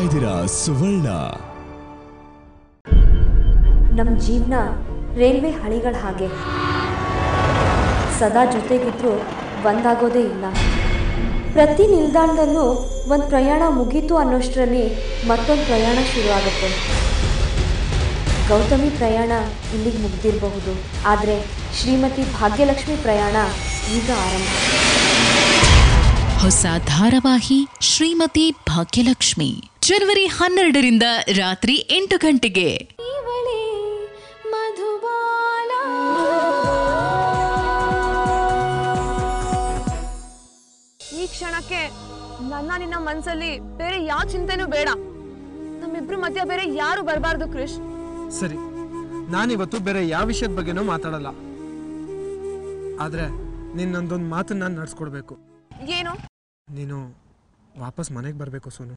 ಇದ್ದೀರಾ ಸುವರ್ಣ ನಮ್ಮ ಜೀವನ ರೈಲ್ವೆ ಹಳಿಗಳ ಹಾಗೆ ಸದಾ ಜೊತೆಗಿದ್ರೂ ಒಂದಾಗೋದೇ ಇಲ್ಲ ಪ್ರತಿ ನಿಲ್ದಾಣದಲ್ಲೂ ಒಂದು ಪ್ರಯಾಣ ಮುಗೀತು ಅನ್ನೋಷ್ಟರಲ್ಲಿ ಮತ್ತೊಂದು ಪ್ರಯಾಣ ಶುರುವಾಗುತ್ತೆ ಗೌತಮಿ ಪ್ರಯಾಣ ಇಲ್ಲಿಗೆ ಮುಗ್ದಿರಬಹುದು ಆದರೆ ಶ್ರೀಮತಿ ಭಾಗ್ಯಲಕ್ಷ್ಮಿ ಪ್ರಯಾಣ ಈಗ ಆರಂಭ ಹೊಸ ಧಾರಾವಾಹಿ ಶ್ರೀಮತಿ ಭಾಗ್ಯಲಕ್ಷ್ಮಿ ಜನವರಿ ಹನ್ನೆರಡರಿಂದ ರಾತ್ರಿ ಎಂಟು ಗಂಟೆಗೆ ಈ ಕ್ಷಣಕ್ಕೆ ನನ್ನ ನಿನ್ನ ಮನ್ಸಲ್ಲಿ ಬೇರೆ ಯಾವ ಚಿಂತೆನೂ ಬೇಡ ನಮ್ಮಿಬ್ರು ಮಧ್ಯ ಬೇರೆ ಯಾರು ಬರಬಾರ್ದು ಕ್ರಿಶ್ ಸರಿ ನಾನಿವತ್ತು ಬೇರೆ ಯಾವ ವಿಷಯದ ಬಗ್ಗೆನೂ ಮಾತಾಡಲ್ಲ ಆದ್ರೆ ನಿನ್ನೊಂದೊಂದು ಮಾತನ್ನ ನಾನು ನಡ್ಸ್ಕೊಡ್ಬೇಕು ಏನು ನೀನು ವಾಪಸ್ ಮನೆಗೆ ಬರಬೇಕು ಸೋನು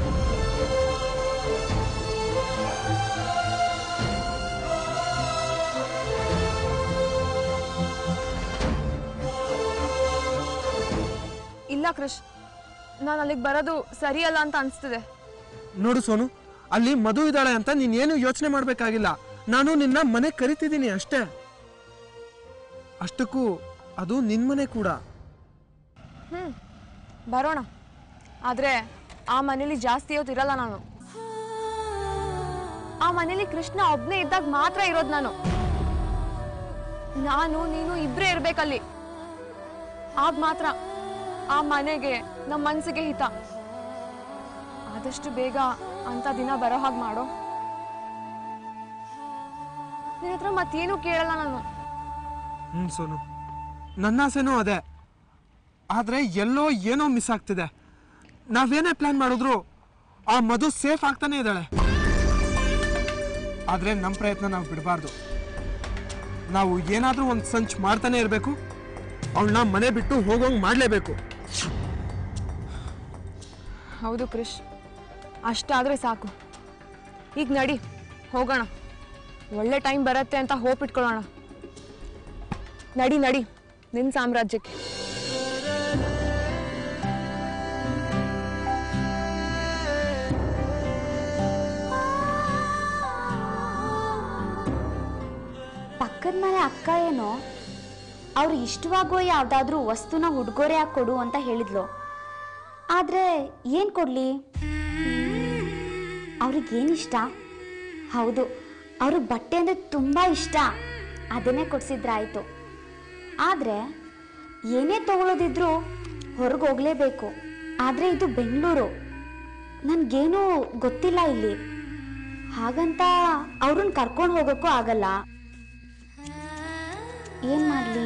ಇಲ್ಲ ಕ್ರಿಶ್ ನಾನು ಅಲ್ಲಿಗೆ ಬರೋದು ಸರಿಯಲ್ಲ ಅಂತ ಅನ್ಸ್ತಿದೆ ನೋಡು ಸೋನು ಅಲ್ಲಿ ಮಧು ಇದ್ದಾಳೆ ಅಂತ ನೀನ್ ಏನು ಯೋಚನೆ ಮಾಡ್ಬೇಕಾಗಿಲ್ಲ ನಾನು ನಿನ್ನ ಮನೆ ಕರಿತಿದ್ದೀನಿ ಅಷ್ಟೇ ಅಷ್ಟಕ್ಕೂ ಅದು ನಿನ್ ಮನೆ ಕೂಡ ಹ್ಮ್ ಬರೋಣ ಆದ್ರೆ ಆ ಮನೇಲಿ ಜಾಸ್ತಿ ಹೊತ್ತು ಇರಲ್ಲ ನಾನು ಆ ಮನೇಲಿ ಕೃಷ್ಣ ಒಬ್ನೇ ಇದ್ದಾಗ ಮಾತ್ರ ಇರೋದು ನಾನು ನಾನು ನೀನು ಇಬ್ರೇ ಇರ್ಬೇಕಲ್ಲಿ ಆಗ ಮಾತ್ರ ಆ ಮನೆಗೆ ನಮ್ಮ ಮನ್ಸಿಗೆ ಹಿತ ಆದಷ್ಟು ಬೇಗ ಅಂತ ದಿನ ಬರೋ ಹಾಗೆ ಮಾಡೋ ನಿನ್ನ ಹತ್ರ ಮತ್ತೇನು ಕೇಳಲ್ಲ ನಾನು ಹ್ಮ್ ಸೋನು ನನ್ನ ಆಸೆನೂ ಅದೇ ಆದ್ರೆ ಎಲ್ಲೋ ಏನೋ ಮಿಸ್ ಆಗ್ತಿದೆ ನಾವೇನೇ ಪ್ಲಾನ್ ಮಾಡಿದ್ರು ಆ ಮಧು ಸೇಫ್ ಆಗ್ತಾನೆ ಇದ್ದಾಳೆ ಆದ್ರೆ ನಮ್ಮ ಪ್ರಯತ್ನ ನಾವು ಬಿಡಬಾರ್ದು ನಾವು ಏನಾದ್ರೂ ಒಂದು ಸಂಚ್ ಮಾಡ್ತಾನೆ ಇರಬೇಕು ಅವಳನ್ನ ಮನೆ ಬಿಟ್ಟು ಹೋಗೋಂಗ್ ಮಾಡಲೇಬೇಕು ಹೌದು ಕ್ರಿಶ್ ಅಷ್ಟಾದ್ರೆ ಸಾಕು ಈಗ ನಡಿ ಹೋಗೋಣ ಒಳ್ಳೆ ಟೈಮ್ ಬರತ್ತೆ ಅಂತ ಹೋಪ್ ಇಟ್ಕೊಳ್ಳೋಣ ನಡಿ ನಡಿ ನಿನ್ನ ಸಾಮ್ರಾಜ್ಯಕ್ಕೆ ಪಕ್ಕದ ಮನೆ ಅಕ್ಕ ಏನೋ ಅವ್ರು ಇಷ್ಟವಾಗೋ ಯಾವ್ದಾದ್ರೂ ವಸ್ತುನ ಉಡುಗೊರೆಯಾಗಿ ಕೊಡು ಅಂತ ಹೇಳಿದ್ಲು ಆದ್ರೆ ಏನ್ ಕೊಡ್ಲಿ ಅವ್ರಿಗೇನ್ ಇಷ್ಟ ಹೌದು ಅವ್ರಿಗೆ ಬಟ್ಟೆ ಅಂದ್ರೆ ತುಂಬಾ ಇಷ್ಟ ಅದನ್ನೇ ಕೊಡ್ಸಿದ್ರಾಯ್ತು ಆದ್ರೆ ಏನೇ ತಗೊಳ್ಳೋದಿದ್ರು ಹೊರಗೆ ಹೋಗ್ಲೇಬೇಕು ಆದ್ರೆ ಇದು ಬೆಂಗಳೂರು ನನ್ಗೇನೂ ಗೊತ್ತಿಲ್ಲ ಇಲ್ಲಿ ಹಾಗಂತ ಅವ್ರನ್ನ ಕರ್ಕೊಂಡು ಹೋಗೋಕ್ಕೂ ಆಗಲ್ಲ ಏನ್ ಮಾಡ್ಲಿ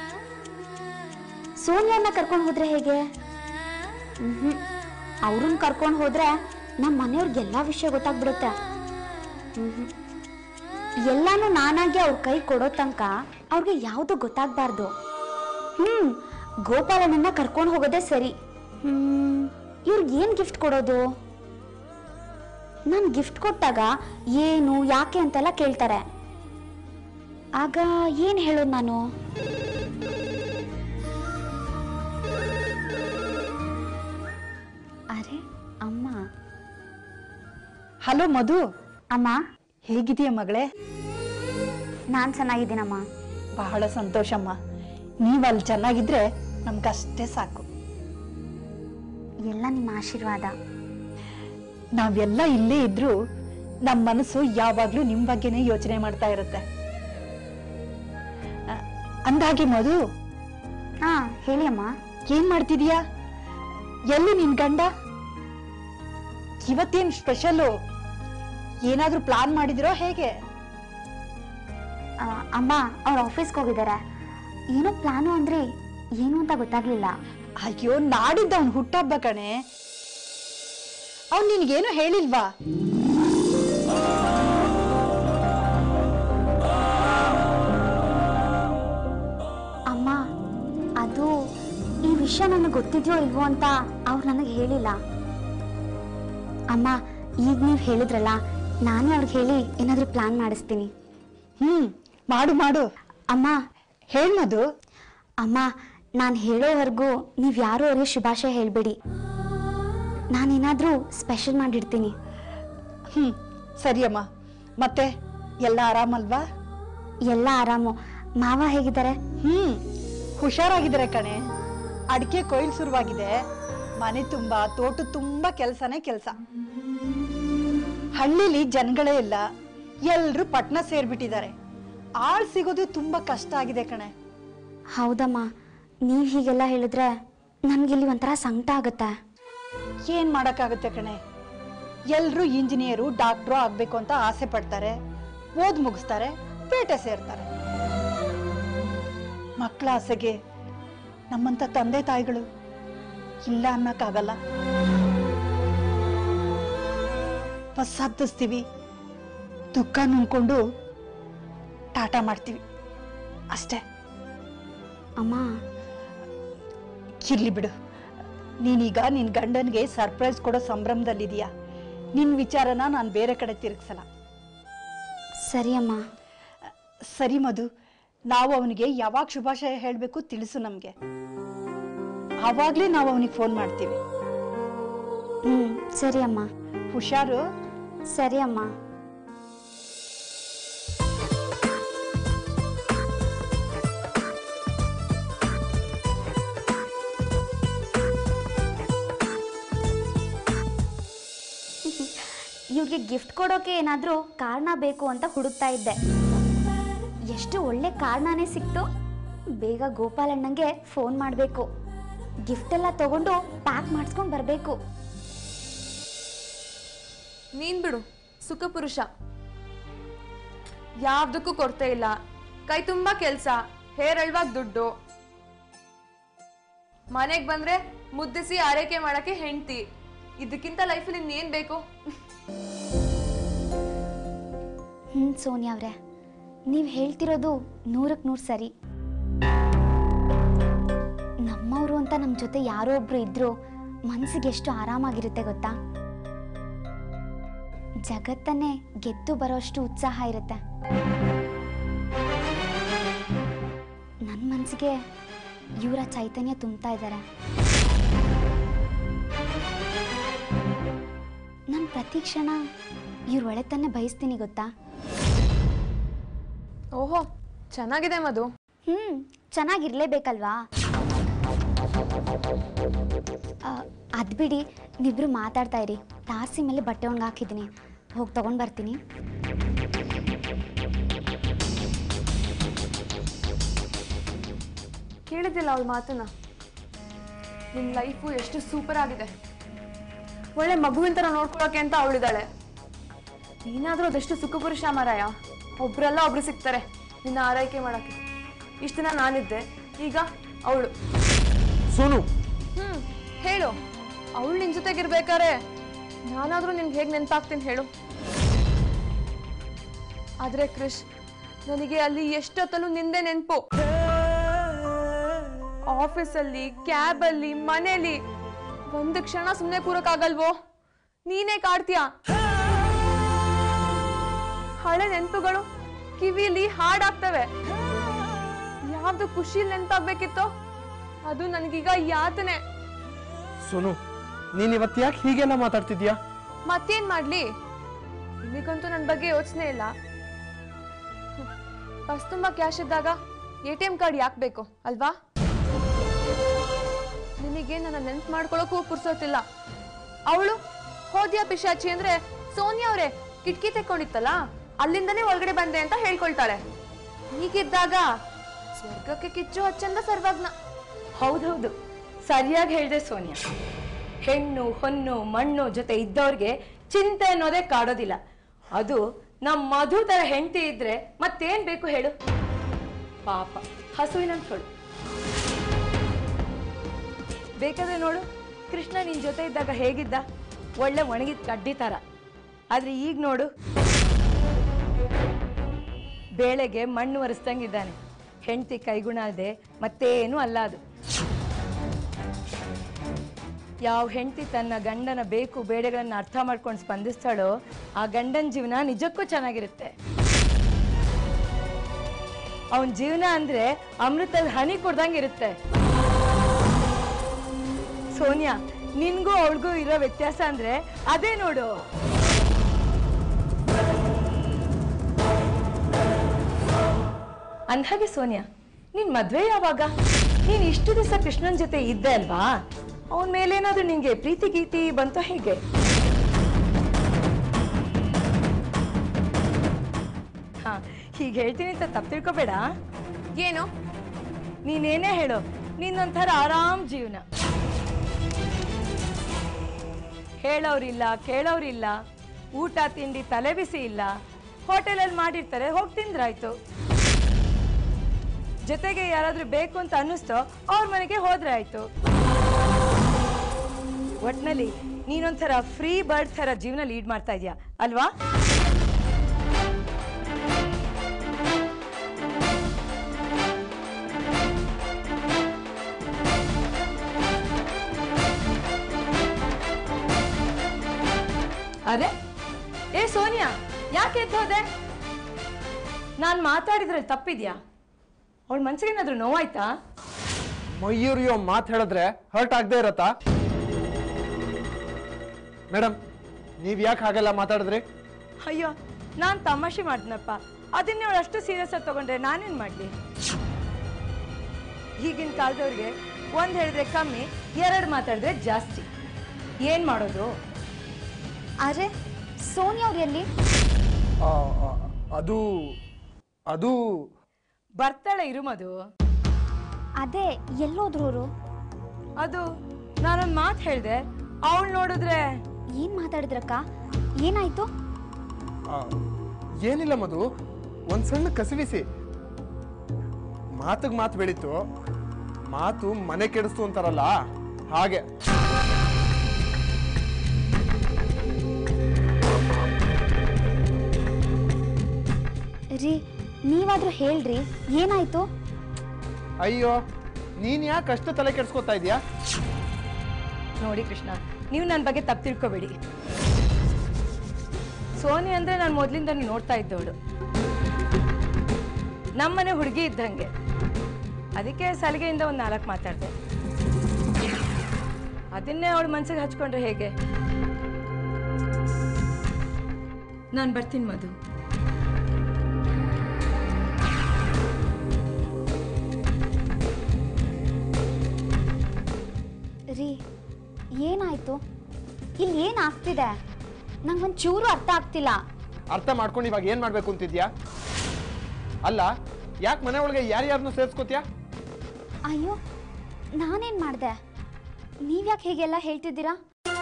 ಸೋನಿಯನ್ನ ಕರ್ಕೊಂಡು ಹೋದ್ರೆ ಹೇಗೆ ಹ್ಮ್ ಅವ್ರನ್ನ ಕರ್ಕೊಂಡು ಹೋದ್ರೆ ನಮ್ಮ ಮನೆಯವ್ರಿಗೆಲ್ಲ ವಿಷಯ ಗೊತ್ತಾಗ್ಬಿಡುತ್ತೆ ಮ್ಹ್ಮ್. ಎಲ್ಲಾನು ನಾನಾಗಿ ಅವ್ರ ಕೈ ಕೊಡೋ ತನಕ ಅವ್ರಿಗೆ ಯಾವುದು ಗೊತ್ತಾಗ್ಬಾರ್ದು ಹ್ಮ್ ಗೋಪಾಲನನ್ನ ಕರ್ಕೊಂಡು ಹೋಗೋದೇ ಸರಿ ಹ್ಮ್ ಇವ್ರಿಗೆ ಏನ್ ಗಿಫ್ಟ್ ಕೊಡೋದು ನಾನು ಗಿಫ್ಟ್ ಕೊಟ್ಟಾಗ ಏನು ಯಾಕೆ ಅಂತೆಲ್ಲ ಕೇಳ್ತಾರೆ ಆಗ ಏನ್ ಹೇಳೋದು ನಾನು ಅರೆ ಅಮ್ಮ ಹಲೋ ಮಧು ಅಮ್ಮ ಹೇಗಿದೆಯಾ ಮಗಳೇ ನಾನ್ ಚೆನ್ನಾಗಿದ್ದೀನಮ್ಮ ಬಹಳ ಸಂತೋಷಮ್ಮ ನೀವು ಅಲ್ಲಿ ಚೆನ್ನಾಗಿದ್ರೆ ನಮ್ಗಷ್ಟೇ ಸಾಕು ಎಲ್ಲ ನಿಮ್ಮ ಆಶೀರ್ವಾದ ನಾವೆಲ್ಲ ಇಲ್ಲೇ ಇದ್ರೂ ನಮ್ಮ ಮನಸ್ಸು ಯಾವಾಗ್ಲೂ ನಿಮ್ ಬಗ್ಗೆನೇ ಯೋಚನೆ ಮಾಡ್ತಾ ಇರುತ್ತೆ ಅ, ಅಂದ್ಹಾಗೆ ಮಧು ಹಾ ಹೇಳಿ ಅಮ್ಮ ಏನ್ ಮಾಡ್ತಿದೀಯಾ ಎಲ್ಲಿ ನಿನ್ ಗಂಡ ಇವತ್ತೇನ್ ಸ್ಪೆಷಲ್ಲು ಏನಾದ್ರೂ ಪ್ಲಾನ್ ಮಾಡಿದಿರೋ ಹೇಗೆ ಆ, ಅಮ್ಮ ಅವ್ರ ಆಫೀಸ್ಗೆ ಹೋಗಿದ್ದಾರೆ ಏನೋ ಪ್ಲಾನು ಅಂದ್ರಿ ಏನು ಅಂತ ಗೊತ್ತಾಗ್ಲಿಲ್ಲ ಅಯ್ಯೋ ನಾಡಿದ್ದ ಅವ್ನ್ ಹುಟ್ಟಹಬ್ಬ ಕಣೆ ಅವ್ನ್ ನಿನ್ಗೇನು ಹೇಳಿಲ್ವಾ ಅಮ್ಮ ಅದು ಈ ವಿಷಯ ನನಗೆ ಗೊತ್ತಿದ್ಯೋ ಇಲ್ವೋ ಅಂತ ಅವ್ರು ನನಗೆ ಹೇಳಿಲ್ಲ ಅಮ್ಮ ಈಗ ನೀವು ಹೇಳಿದ್ರಲ್ಲ ನಾನೇ ಅವ್ರಿಗೆ ಹೇಳಿ ಏನಾದರೂ ಪ್ಲಾನ್ ಮಾಡಿಸ್ತೀನಿ ಹ್ಮ್ ಮಾಡು ಮಾಡು ಅಮ್ಮ ಹೇಳ್ ಮಧು ಅಮ್ಮ ನಾನು ಹೇಳೋವರೆಗೂ ನೀವು ಯಾರೂ ಅವ್ರಿಗೆ ಶುಭಾಶಯ ಹೇಳಬೇಡಿ ನಾನೇನಾದರೂ ಸ್ಪೆಷಲ್ ಮಾಡಿಡ್ತೀನಿ ಹ್ಞೂ ಸರಿಯಮ್ಮ ಮತ್ತೆ ಎಲ್ಲ ಆರಾಮಲ್ವಾ ಎಲ್ಲ ಆರಾಮು ಮಾವ ಹೇಗಿದ್ದಾರೆ ಹ್ಞೂ ಹುಷಾರಾಗಿದ್ದಾರೆ ಕಣೆ ಅಡಿಕೆ ಕೊಯ್ಲು ಶುರುವಾಗಿದೆ ಮನೆ ತುಂಬ ತೋಟ ತುಂಬ ಕೆಲಸನೇ ಕೆಲಸ ಹಳ್ಳಿಲಿ ಜನಗಳೇ ಇಲ್ಲ ಎಲ್ರು ಪಟ್ನ ಸೇರ್ಬಿಟ್ಟಿದ್ದಾರೆ ಆಳ್ ಸಿಗೋದು ತುಂಬಾ ಕಷ್ಟ ಆಗಿದೆ ಕಣೆ ಹೌದಮ್ಮ ನೀವು ಹೀಗೆಲ್ಲ ಹೇಳಿದ್ರೆ ನನಗಿಲ್ಲಿ ಒಂಥರ ಸಂಕಟ ಆಗುತ್ತೆ ಏನ್ ಮಾಡಕ್ಕಾಗುತ್ತೆ ಕಣೆ ಎಲ್ರು ಇಂಜಿನಿಯರು ಡಾಕ್ಟ್ರು ಆಗ್ಬೇಕು ಅಂತ ಆಸೆ ಪಡ್ತಾರೆ ಓದ್ ಮುಗಿಸ್ತಾರೆ ಪೇಟೆ ಸೇರ್ತಾರೆ ಮಕ್ಕಳ ಆಸೆಗೆ ನಮ್ಮಂತ ತಂದೆ ತಾಯಿಗಳು ಇಲ್ಲ ಅನ್ನಕ್ಕಾಗಲ್ಲ ಬಸ್ ಹತ್ತಿಸ್ತೀವಿ ದುಃಖ ನುಂಗ್ಕೊಂಡು ಟಾಟಾ ಮಾಡ್ತೀವಿ ಅಷ್ಟೇ ಅಮ್ಮ ಇರ್ಲಿ ಬಿಡು ನೀನೀಗ ನಿನ್ ಗಂಡನ್ಗೆ ಸರ್ಪ್ರೈಸ್ ಕೊಡೋ ಸಂಭ್ರಮದಲ್ಲಿದೀಯಾ ನಿನ್ ವಿಚಾರನ ನಾನು ಬೇರೆ ಕಡೆ ತಿರುಗಿಸಲ್ಲ ಸರಿ ಅಮ್ಮ ಸರಿ ಮಧು ನಾವು ಅವನಿಗೆ ಯಾವಾಗ ಶುಭಾಶಯ ಹೇಳಬೇಕು ತಿಳಿಸು ನಮಗೆ ಆವಾಗಲೇ ನಾವು ಅವನಿಗೆ ಫೋನ್ ಮಾಡ್ತೀವಿ ಹ್ಞೂ ಸರಿ ಅಮ್ಮ ಹುಷಾರು ಸರಿ ಅಮ್ಮ ಇವ್ರಿಗೆ ಗಿಫ್ಟ್ ಕೊಡೋಕೆ ಏನಾದರೂ ಕಾರಣ ಬೇಕು ಅಂತ ಹುಡುಕ್ತಾ ಇದ್ದೆ ಎಷ್ಟು ಒಳ್ಳೆ ಕಾರಣನೇ ಸಿಕ್ತು ಬೇಗ ಗೋಪಾಲಣ್ಣಂಗೆ ಫೋನ್ ಮಾಡಬೇಕು ಗಿಫ್ಟ್ ಎಲ್ಲ ತಗೊಂಡು ಪ್ಯಾಕ್ ಮಾಡಿಸ್ಕೊಂಡು ಬರಬೇಕು ನೀನ್ ಬಿಡು ಸುಖ ಪುರುಷ ಯಾವ್ದಕ್ಕೂ ಕೊರತೆ ಇಲ್ಲ ಕೈ ತುಂಬಾ ಕೆಲ್ಸ ಹೇರಳ್ವಾಗ ದುಡ್ಡು ಮನೆಗ್ ಬಂದ್ರೆ ಮುದ್ದಿಸಿ ಆರೈಕೆ ಮಾಡಕ್ಕೆ ಹೆಂಡ್ತಿ ಇದಕ್ಕಿಂತ ಲೈಫಲ್ಲಿ ಇನ್ನೇನ್ ಬೇಕು ಹ್ಞೂ ಸೋನಿಯಾ ಅವರೇ ನೀವು ಹೇಳ್ತಿರೋದು ನೂರಕ್ಕೆ ನೂರು ಸರಿ ನಮ್ಮವರು ಅಂತ ನಮ್ಮ ಜೊತೆ ಯಾರೋ ಒಬ್ರು ಇದ್ರು ಮನಸ್ಸಿಗೆ ಎಷ್ಟು ಆರಾಮಾಗಿರುತ್ತೆ ಗೊತ್ತಾ ಜಗತ್ತನ್ನೇ ಗೆದ್ದು ಬರೋಷ್ಟು ಉತ್ಸಾಹ ಇರುತ್ತೆ ನನ್ನ ಮನಸ್ಸಿಗೆ ಇವರ ಚೈತನ್ಯ ತುಂಬ್ತಾ ಇದ್ದಾರೆ ನಾನು ಪ್ರತಿ ಕ್ಷಣ ಇವ್ರ ಒಳೆತನ್ನೇ ಬಯಸ್ತೀನಿ ಗೊತ್ತಾ ಓಹೋ ಚೆನ್ನಾಗಿದೆ ಮಧು ಹ್ಮ್ ಚೆನ್ನಾಗಿರ್ಲೇಬೇಕಲ್ವಾ ಅದು ಬಿಡಿ ನೀವಿಬ್ರು ಮಾತಾಡ್ತಾ ಇರಿ ತಾರಸಿ ಮೇಲೆ ಬಟ್ಟೆ ಒಣಗಿ ಹಾಕಿದ್ದೀನಿ ಹೋಗಿ ತಗೊಂಡ್ ಬರ್ತೀನಿ ಕೇಳಿದ್ದಿಲ್ಲ ಅವಳ ಮಾತನ್ನ ನಿನ್ ಲೈಫು ಎಷ್ಟು ಸೂಪರ್ ಆಗಿದೆ ಒಳ್ಳೆ ಮಗುವಿನ ಥರ ನೋಡ್ಕೊಳಕ್ಕೆ ಅಂತ ಅವಳಿದ್ದಾಳೆ ನೀನಾದ್ರೂ ಅದೆಷ್ಟು ಸುಖ ಪುರುಷ ಮಾರಾಯ ಒಬ್ರಲ್ಲ ಒಬ್ರು ಸಿಗ್ತಾರೆ ನಿನ್ನ ಆರೈಕೆ ಮಾಡಕ್ಕೆ ಇಷ್ಟು ದಿನ ನಾನಿದ್ದೆ ಈಗ ಅವಳು ಸೋನು ಹ್ಮ್ ಹೇಳು ಅವಳು ನಿನ್ ಜೊತೆಗಿರ್ಬೇಕಾರೆ ನಾನಾದ್ರೂ ನಿನ್ಗೆ ಹೇಗೆ ನೆನಪಾಗ್ತೀನಿ ಹೇಳು ಆದ್ರೆ ಕ್ರಿಶ್ ನನಗೆ ಅಲ್ಲಿ ಎಷ್ಟೊತ್ತಲ್ಲೂ ನಿಂದೆ ನೆನಪು ಆಫೀಸಲ್ಲಿ ಕ್ಯಾಬಲ್ಲಿ ಮನೇಲಿ ಒಂದು ಕ್ಷಣ ಸುಮ್ಮನೆ ಕೂರಕ್ಕಾಗಲ್ವೋ ನೀನೇ ಕಾಡ್ತೀಯ ಹಳೆ ನೆನಪುಗಳು ಕಿವಿಲಿ ಹಾಡಾಗ್ತವೆ ಯಾವ್ದು ಖುಷಿಲಿ ನೆನಪಾಗ್ಬೇಕಿತ್ತೋ ಅದು ನನಗೀಗ ಯಾತನೆ ಸೋನು ನೀನ್ ಇವತ್ತು ಯಾಕೆ ಹೀಗೆಲ್ಲ ಮಾತಾಡ್ತಿದ್ಯಾ ಮತ್ತೇನ್ ಮಾಡ್ಲಿ ನಿನಗಂತೂ ನನ್ನ ಬಗ್ಗೆ ಯೋಚನೆ ಇಲ್ಲ ಬಸ್ ತುಂಬಾ ಕ್ಯಾಶ್ ಇದ್ದಾಗ ಎ ಟಿ ಎಂ ಕಾರ್ಡ್ ಯಾಕೆ ಬೇಕು ಅಲ್ವಾ ನಿನಗೆ ನನ್ನ ನೆನ್ಪು ಮಾಡ್ಕೊಳಕ್ಕೂ ಪುರ್ಸೋತಿಲ್ಲ ಅವಳು ಹೋದ್ಯಾ ಪಿಶಾಚಿ ಅಂದ್ರೆ ಸೋನಿಯಾ ಅವರೇ ಕಿಟಕಿ ತೆಕ್ಕೊಂಡಿತ್ತಲ್ಲ ಅಲ್ಲಿಂದನೇ ಒಳಗಡೆ ಬಂದೆ ಅಂತ ಹೇಳ್ಕೊಳ್ತಾಳೆ ಹೀಗಿದ್ದಾಗ ಸ್ವರ್ಗಕ್ಕೆ ಕಿಚ್ಚು ಹಚ್ಚಂದ ಸರ್ವಜ್ಞ ಹೌದೌದು ಸರಿಯಾಗಿ ಹೇಳಿದೆ ಸೋನಿಯಾ ಹೆಣ್ಣು ಹೊನ್ನು ಮಣ್ಣು ಜೊತೆ ಇದ್ದವ್ರಿಗೆ ಚಿಂತೆ ಅನ್ನೋದೇ ಕಾಡೋದಿಲ್ಲ ಅದು ನಮ್ಮ ಮಧು ತರ ಹೆಂಡತಿ ಇದ್ರೆ ಮತ್ತೇನ್ ಬೇಕು ಹೇಳು ಪಾಪ ಹಸುವಿನಂತ ಹೇಳು ಬೇಕಾದ್ರೆ ನೋಡು ಕೃಷ್ಣ ನಿನ್ ಜೊತೆ ಇದ್ದಾಗ ಹೇಗಿದ್ದ ಒಳ್ಳೆ ಒಣಗಿದ ಕಡ್ಡಿ ತರ ಆದ್ರೆ ಈಗ ನೋಡು ಬೇಳೆಗೆ ಮಣ್ಣು ಒರೆಸ್ದಂಗಿದ್ದಾನೆ ಹೆಂಡತಿ ಕೈಗುಣ ಅದೆ ಮತ್ತೇನು ಅಲ್ಲ ಅದು ಯಾವ ಹೆಂಡತಿ ತನ್ನ ಗಂಡನ ಬೇಕು ಬೇಡೆಗಳನ್ನ ಅರ್ಥ ಮಾಡ್ಕೊಂಡು ಸ್ಪಂದಿಸ್ತಾಳೋ ಆ ಗಂಡನ ಜೀವನ ನಿಜಕ್ಕೂ ಚೆನ್ನಾಗಿರುತ್ತೆ ಅವನ ಜೀವನ ಅಂದ್ರೆ ಅಮೃತದ ಹನಿ ಕೊಡ್ದಂಗಿರುತ್ತೆ ಸೋನಿಯಾ ನಿನ್ಗೂ ಅವಳಿಗೂ ಇರೋ ವ್ಯತ್ಯಾಸ ಅಂದ್ರೆ ಅದೇ ನೋಡು ಅಂದ್ಹಾಗೆ ಸೋನಿಯಾ ನಿನ್ ಮದ್ವೆ ಯಾವಾಗ ನೀನ್ ಇಷ್ಟು ದಿವಸ ಕೃಷ್ಣನ್ ಜೊತೆ ಇದ್ದೆ ಅಲ್ವಾ ಅವನ್ ಮೇಲೇನಾದ್ರೂ ನಿಂಗೆ ಪ್ರೀತಿ ಗೀತಿ ಬಂತೋ ಹೇಗೆ ಹಾ ಹೀಗೆ ಹೇಳ್ತೀನಿ ಅಂತ ತಪ್ಪು ತಿಳ್ಕೊಬೇಡ ಏನು ನೀನೇನೇ ಹೇಳು ನಿನ್ನೊಂಥರ ಆರಾಮ್ ಜೀವನ ಹೇಳೋರಿಲ್ಲ ಕೇಳೋರಿಲ್ಲ ಊಟ ತಿಂಡಿ ತಲೆ ಬಿಸಿ ಇಲ್ಲ ಹೋಟೆಲಲ್ಲಿ ಮಾಡಿರ್ತಾರೆ ಹೋಗಿ ತಿಂದ್ರಾಯ್ತು ಜೊತೆಗೆ ಯಾರಾದ್ರೂ ಬೇಕು ಅಂತ ಅನ್ನಿಸ್ತೋ ಅವ್ರ ಮನೆಗೆ ಹೋದ್ರೆ ಆಯ್ತು ಒಟ್ನಲ್ಲಿ ನೀನೊಂಥರ ಫ್ರೀ ಬರ್ಡ್ ಥರ ಜೀವನ ಲೀಡ್ ಮಾಡ್ತಾ ಇದೀಯ ಅಲ್ವಾ ಅರೆ ಏ ಸೋನಿಯಾ ಯಾಕೆ ಎದ್ದು ಹೋದೆ ನಾನು ಮಾತಾಡಿದ್ರಲ್ಲಿ ತಪ್ಪಿದ್ಯಾ ಅವಳ ಮನ್ಸಿಗೆ ಏನಾದ್ರೂ ನೋವಾಯ್ತಾ ಮಯೂರಿಯೋ ಮಾತು ಹೇಳಿದ್ರೆ ಹರ್ಟ್ ಆಗದೆ ಇರತ್ತಾ ಮೇಡಮ್ ನೀವ್ ಯಾಕೆ ಹಾಗೆಲ್ಲ ಮಾತಾಡಿದ್ರಿ ಅಯ್ಯೋ ನಾನು ತಮಾಷೆ ಮಾಡ್ದನಪ್ಪ ಅದನ್ನೇ ಅವಳು ಅಷ್ಟು ಸೀರಿಯಸ್ ಆಗಿ ತಗೊಂಡ್ರೆ ನಾನೇನ್ ಮಾಡ್ಲಿ ಈಗಿನ ಕಾಲದವ್ರಿಗೆ ಒಂದ್ ಹೇಳಿದ್ರೆ ಕಮ್ಮಿ ಎರಡು ಮಾತಾಡಿದ್ರೆ ಜಾಸ್ತಿ ಏನ್ ಮಾಡೋದು ಅರೆ ಸೋನಿಯಾ ಅವ್ರು ಎಲ್ಲಿ ಆ, ಆ, ಅದು ಅದು ಬರ್ತಾಳೆ ಇರು ಮಧು ಅದೇ ಎಲ್ಲೋದ್ರು ಅವರು ಅದು ನಾನೊಂದು ಮಾತು ಹೇಳಿದೆ ಅವಳು ನೋಡಿದ್ರೆ ಏನ್ ಮಾತಾಡಿದ್ರಕ್ಕ ಏನಾಯ್ತು ಆ, ಏನಿಲ್ಲ ಮಧು ಒಂದ್ ಸಣ್ಣ ಕಸಿವಿಸಿ ಮಾತಿಗೆ ಮಾತು ಬೆಳೀತು ಮಾತು ಮನೆ ಕೆಡಿಸ್ತು ಅಂತಾರಲ್ಲ ಹಾಗೆ ರೀ ನೀವಾದ್ರೂ ಹೇಳ್ರಿ ಏನಾಯ್ತು ಅಯ್ಯೋ ನೀನ್ ಯಾಕೆ ಅಷ್ಟು ತಲೆ ಕೆಡಿಸ್ಕೊತಾ ಇದೀಯಾ ನೋಡಿ ಕೃಷ್ಣ ನೀವು ನನ್ನ ಬಗ್ಗೆ ತಪ್ಪು ತಿಳ್ಕೊಬೇಡಿ ಸೋನಿ ಅಂದ್ರೆ ನಾನು ಮೊದಲಿಂದ ನೋಡ್ತಾ ಇದ್ದವಳು ನಮ್ಮನೆ ಹುಡುಗಿ ಇದ್ದಂಗೆ ಅದಕ್ಕೆ ಸಲಿಗೆಯಿಂದ ಒಂದು ನಾಲ್ಕು ಮಾತಾಡಿದೆ ಅದನ್ನೇ ಅವಳ ಮನ್ಸಿಗೆ ಹಚ್ಕೊಂಡ್ರೆ ಹೇಗೆ ನಾನು ಬರ್ತೀನಿ ಮಧು ರೀ ಏನಾಯ್ತು ಇಲ್ಲಿ ಏನಾಗ್ತಿದೆ ನಂಗೊಂದು ಚೂರು ಅರ್ಥ ಆಗ್ತಿಲ್ಲ ಅರ್ಥ ಮಾಡ್ಕೊಂಡು ಇವಾಗ ಏನ್ ಮಾಡ್ಬೇಕು ಅಂತಿದ್ಯಾ ಅಲ್ಲ ಯಾಕೆ ಮನೆ ಒಳಗೆ ಯಾರ್ಯಾರನ್ನೂ ಸೇರ್ಸ್ಕೋತ್ಯಾ ಅಯ್ಯೋ ನಾನೇನ್ ಮಾಡ್ದೆ ನೀವ್ಯಾಕೆ ಹೀಗೆಲ್ಲ ಹೇಳ್ತಿದ್ದೀರಾ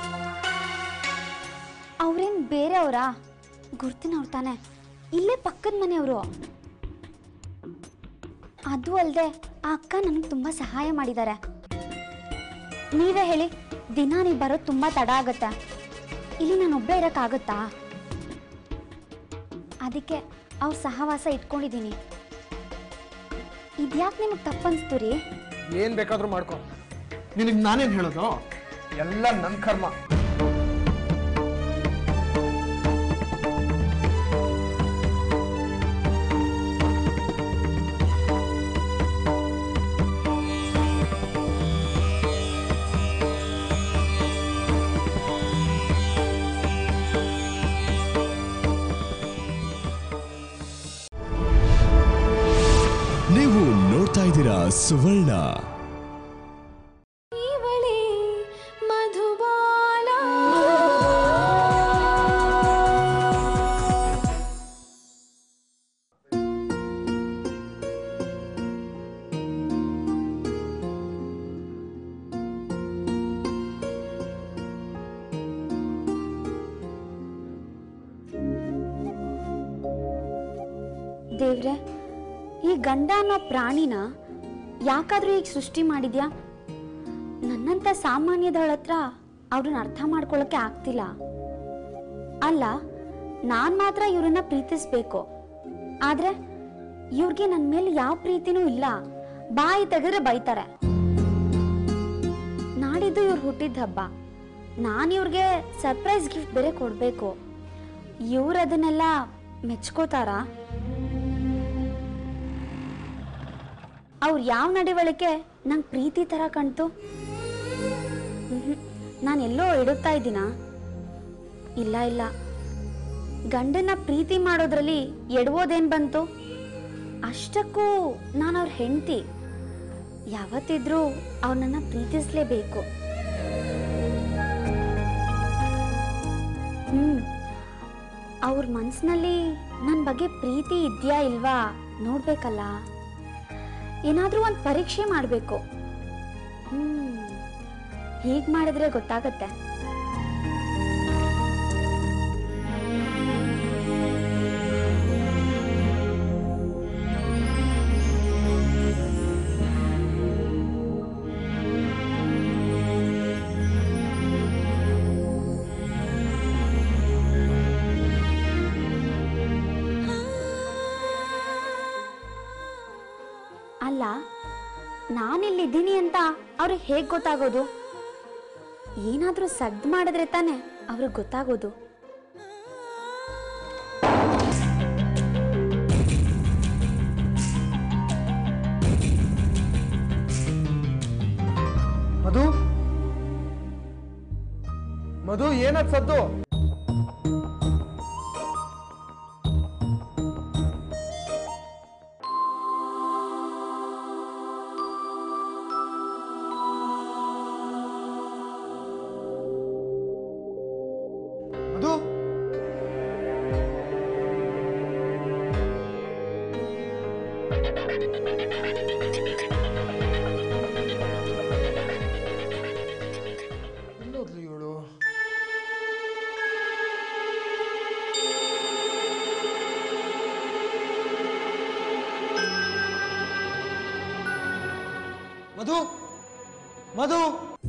ಅವ್ರೇನ್ ಬೇರೆಯವರಾ ಗುರ್ತಿನವ್ರು ತಾನೆ ಇಲ್ಲೇ ಪಕ್ಕದ ಮನೆಯವರು ಅದು ಅಲ್ಲದೆ ಆ ಅಕ್ಕ ನನಗೆ ತುಂಬ ಸಹಾಯ ಮಾಡಿದ್ದಾರೆ ನೀವೇ ಹೇಳಿ ದಿನ ನೀವು ಬರೋದು ತುಂಬ ತಡ ಆಗುತ್ತೆ ಇಲ್ಲಿ ನಾನು ಒಬ್ಬಳೇ ಇರೋಕ್ಕಾಗತ್ತಾ ಅದಕ್ಕೆ ಅವ್ರ ಸಹವಾಸ ಇಟ್ಕೊಂಡಿದ್ದೀನಿ ಇದ್ಯಾಕೆ ನಿಮಗೆ ತಪ್ಪನ್ಸ್ತು ರೀ ಏನ್ ಬೇಕಾದ್ರೂ ಮಾಡ್ಕೊ ನಿನಗೆ ನಾನೇನ್ ಹೇಳೋದು ಎಲ್ಲ ನನ್ನ ಕರ್ಮ ನೀವು ನೋಡ್ತಾ ಇದ್ದೀರಾ ಸುವರ್ಣ ದೇವ್ರೆ ಈ ಗಂಡ ಅನ್ನೋ ಪ್ರಾಣಿನ ಯಾಕಾದ್ರೂ ಈಗ ಸೃಷ್ಟಿ ಮಾಡಿದ್ಯಾ ನನ್ನಂತ ಸಾಮಾನ್ಯದವಳ ಹತ್ರ ಅವ್ರನ್ನ ಅರ್ಥ ಮಾಡ್ಕೊಳ್ಳೋಕೆ ಆಗ್ತಿಲ್ಲ ಅಲ್ಲ ನಾನ್ ಮಾತ್ರ ಇವ್ರನ್ನ ಪ್ರೀತಿಸ್ಬೇಕು ಆದ್ರೆ ಇವ್ರಿಗೆ ನನ್ನ ಮೇಲೆ ಯಾವ ಪ್ರೀತಿನೂ ಇಲ್ಲ ಬಾಯಿ ತೆಗೆದ್ರೆ ಬೈತಾರೆ ನಾಡಿದ್ದು ಇವ್ರು ಹುಟ್ಟಿದ ಹಬ್ಬ ನಾನು ಇವ್ರಿಗೆ ಸರ್ಪ್ರೈಸ್ ಗಿಫ್ಟ್ ಬೇರೆ ಕೊಡ್ಬೇಕು ಇವ್ರು ಅದನ್ನೆಲ್ಲ ಮೆಚ್ಕೋತಾರಾ ಅವ್ರ ಯಾವ ನಡವಳಿಕೆ ನಂಗೆ ಪ್ರೀತಿ ತರ ಕಾಣ್ತು ಮ್ಹೂ. ನಾನು ಎಲ್ಲೋ ಇಡುತ್ತಾ ಇದ್ದೀನಾ ಇಲ್ಲ ಇಲ್ಲ ಗಂಡನ ಪ್ರೀತಿ ಮಾಡೋದ್ರಲ್ಲಿ ಎಡವೋದೇನು ಬಂತು ಅಷ್ಟಕ್ಕೂ ನಾನು ಅವ್ರ ಹೆಂಡತಿ ಯಾವತ್ತಿದ್ರೂ ಅವ್ರನ್ನ ಪ್ರೀತಿಸ್ಲೇಬೇಕು ಹ್ಮ್ ಅವ್ರ ಮನ್ಸಿನಲ್ಲಿ ನನ್ನ ಬಗ್ಗೆ ಪ್ರೀತಿ ಇದೆಯಾ ಇಲ್ವಾ ನೋಡ್ಬೇಕಲ್ಲ ಏನಾದ್ರೂ ಒಂದು ಪರೀಕ್ಷೆ ಮಾಡಬೇಕು ಹ್ಮ್ ಹೀಗೆ ಮಾಡಿದ್ರೆ ಗೊತ್ತಾಗತ್ತೆ ಅಲ್ಲ ನಾನಿಲ್ಲಿದ್ದೀನಿ ಅಂತ ಅವ್ರಿಗೆ ಹೇಗೆ ಗೊತ್ತಾಗೋದು ಏನಾದರೂ ಸದ್ದು ಮಾಡಿದ್ರೆ ತಾನೇ ಅವ್ರಿಗೆ ಗೊತ್ತಾಗೋದು ಮಧು ಮಧು ಏನದ್ ಸದ್ದು ಮಧು ಎಲ್ಲೋದ್ಲು ಇವಳು ಮಧು ಮಧು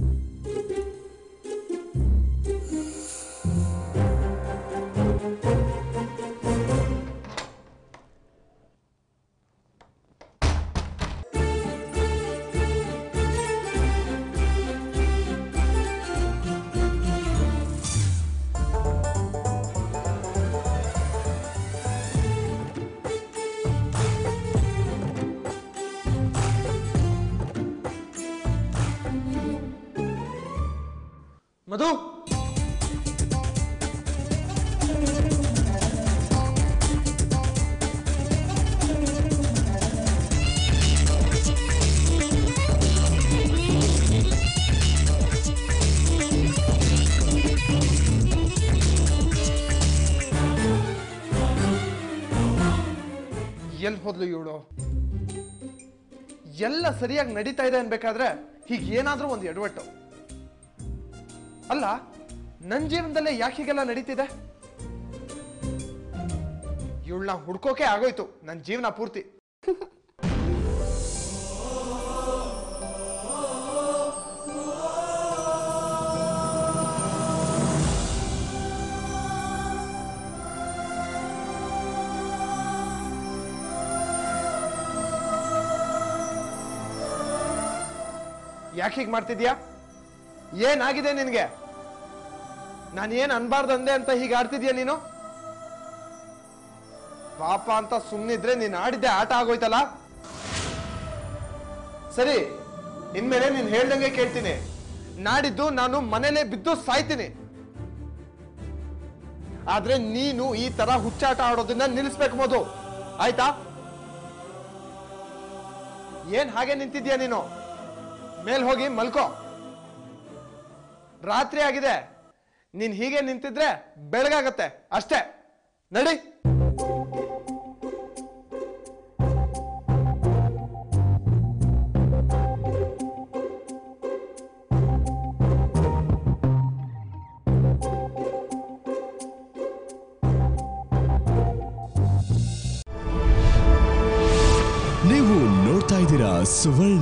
ಮಧು ಎಲ್ಲಿ ಹೋದ್ಲು ಇವಳು ಎಲ್ಲ ಸರಿಯಾಗಿ ನಡೀತಾ ಇದೆ ಅನ್ಬೇಕಾದ್ರೆ ಹೀಗೆ ಏನಾದ್ರೂ ಒಂದು ಎಡವಟ್ಟು ಅಲ್ಲ ನನ್ನ ಜೀವನದಲ್ಲೇ ಯಾಕೆ ಹೀಗೆಲ್ಲ ನಡೀತಿದೆ ಇವಳನ್ನ ಹುಡ್ಕೋಕೆ ಆಗೋಯ್ತು ನನ್ನ ಜೀವನ ಪೂರ್ತಿ ಯಾಕೆ ಹೀಗೆ ಮಾಡ್ತಿದ್ಯಾ ಏನಾಗಿದೆ ನಿನ್ಗೆ ನಾನು ಏನ್ ಅನ್ಬಾರ್ದು ಅಂದೆ ಅಂತ ಹೀಗೆ ಆಡ್ತಿದ್ಯಾ ನೀನು ಪಾಪ ಅಂತ ಸುಮ್ಮನಿದ್ರೆ ನೀನ್ ಆಡಿದ್ದೆ ಆಟ ಆಗೋಯ್ತಲ್ಲ ಸರಿ ಇನ್ಮೇಲೆ ನೀನ್ ಹೇಳ್ದಂಗೆ ಕೇಳ್ತೀನಿ ನಾಡಿದ್ದು ನಾನು ಮನೇಲೆ ಬಿದ್ದು ಸಾಯ್ತೀನಿ ಆದ್ರೆ ನೀನು ಈ ತರ ಹುಚ್ಚಾಟ ಆಡೋದನ್ನ ನಿಲ್ಲಿಸ್ಬೇಕು ಮೊದು ಆಯ್ತಾ ಏನ್ ಹಾಗೆ ನಿಂತಿದ್ಯಾ ನೀನು ಮೇಲ್ ಹೋಗಿ ಮಲ್ಕೋ ರಾತ್ರಿ ಆಗಿದೆ ನೀನ್ ಹೀಗೆ ನಿಂತಿದ್ರೆ ಬೆಳಗಾಗತ್ತೆ ಅಷ್ಟೇ ನಡಿ ನೀವು ನೋಡ್ತಾ ಇದ್ದೀರಾ ಸುವರ್ಣ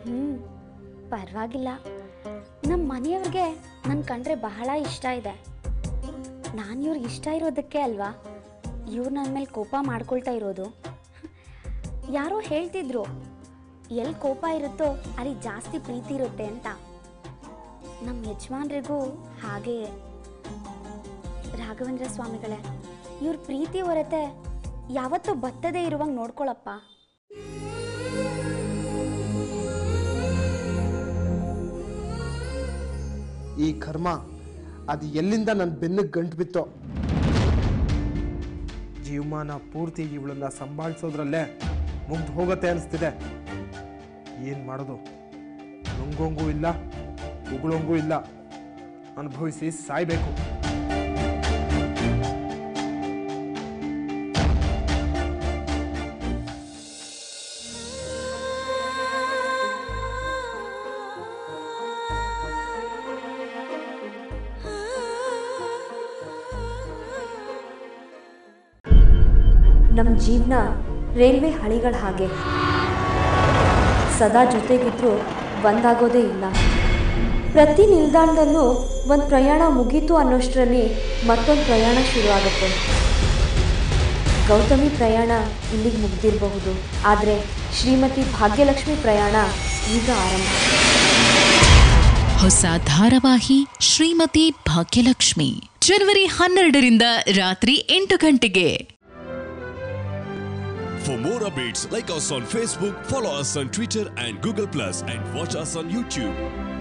ಹ್ಞೂ ಪರವಾಗಿಲ್ಲ ನಮ್ಮ ಮನೆಯವ್ರಿಗೆ ನನ್ನ ಕಂಡ್ರೆ ಬಹಳ ಇಷ್ಟ ಇದೆ ನಾನು ಇವ್ರಿಗೆ ಇಷ್ಟ ಇರೋದಕ್ಕೆ ಅಲ್ವಾ ಇವ್ರು ನನ್ನ ಮೇಲೆ ಕೋಪ ಮಾಡ್ಕೊಳ್ತಾ ಇರೋದು ಯಾರೋ ಹೇಳ್ತಿದ್ರು ಎಲ್ಲಿ ಕೋಪ ಇರುತ್ತೋ ಅಲ್ಲಿ ಜಾಸ್ತಿ ಪ್ರೀತಿ ಇರುತ್ತೆ ಅಂತ ನಮ್ಮ ಯಜಮಾನ್ರಿಗೂ ಹಾಗೆಯೇ ರಾಘವೇಂದ್ರ ಸ್ವಾಮಿಗಳೇ ಇವ್ರ ಪ್ರೀತಿ ಹೊರತೆ ಯಾವತ್ತೂ ಬತ್ತದೇ ಇರುವಂಗೆ ನೋಡ್ಕೊಳಪ್ಪ ಈ ಕರ್ಮ ಅದು ಎಲ್ಲಿಂದ ನನ್ನ ಬೆನ್ನಿಗೆ ಗಂಟು ಬಿತ್ತೋ ಜೀವಮಾನ ಪೂರ್ತಿ ಇವಳನ್ನ ಸಂಭಾಳಿಸೋದ್ರಲ್ಲೇ ಮುಗ್ದು ಹೋಗತ್ತೆ ಅನಿಸ್ತಿದೆ ಏನು ಮಾಡೋದು ನುಂಗೋಂಗೂ ಇಲ್ಲ ಉಗುಳೋಂಗೂ ಇಲ್ಲ ಅನುಭವಿಸಿ ಸಾಯ್ಬೇಕು ನಮ್ಮ ಜೀವನ ರೈಲ್ವೆ ಹಳಿಗಳ ಹಾಗೆ ಸದಾ ಜೊತೆಗಿದ್ರೂ ಒಂದಾಗೋದೇ ಇಲ್ಲ ಪ್ರತಿ ನಿಲ್ದಾಣದಲ್ಲೂ ಒಂದು ಪ್ರಯಾಣ ಮುಗೀತು ಅನ್ನೋಷ್ಟರಲ್ಲಿ ಮತ್ತೊಂದು ಪ್ರಯಾಣ ಶುರುವಾಗುತ್ತೆ ಗೌತಮಿ ಪ್ರಯಾಣ ಇಲ್ಲಿಗೆ ಮುಗ್ದಿರಬಹುದು ಆದರೆ ಶ್ರೀಮತಿ ಭಾಗ್ಯಲಕ್ಷ್ಮಿ ಪ್ರಯಾಣ ಈಗ ಆರಂಭ ಹೊಸ ಧಾರಾವಾಹಿ ಶ್ರೀಮತಿ ಭಾಗ್ಯಲಕ್ಷ್ಮಿ ಜನವರಿ ಹನ್ನೆರಡರಿಂದ ರಾತ್ರಿ ಎಂಟು ಗಂಟೆಗೆ For more updates, like us on Facebook, follow us on Twitter and Google Plus, and watch us on YouTube.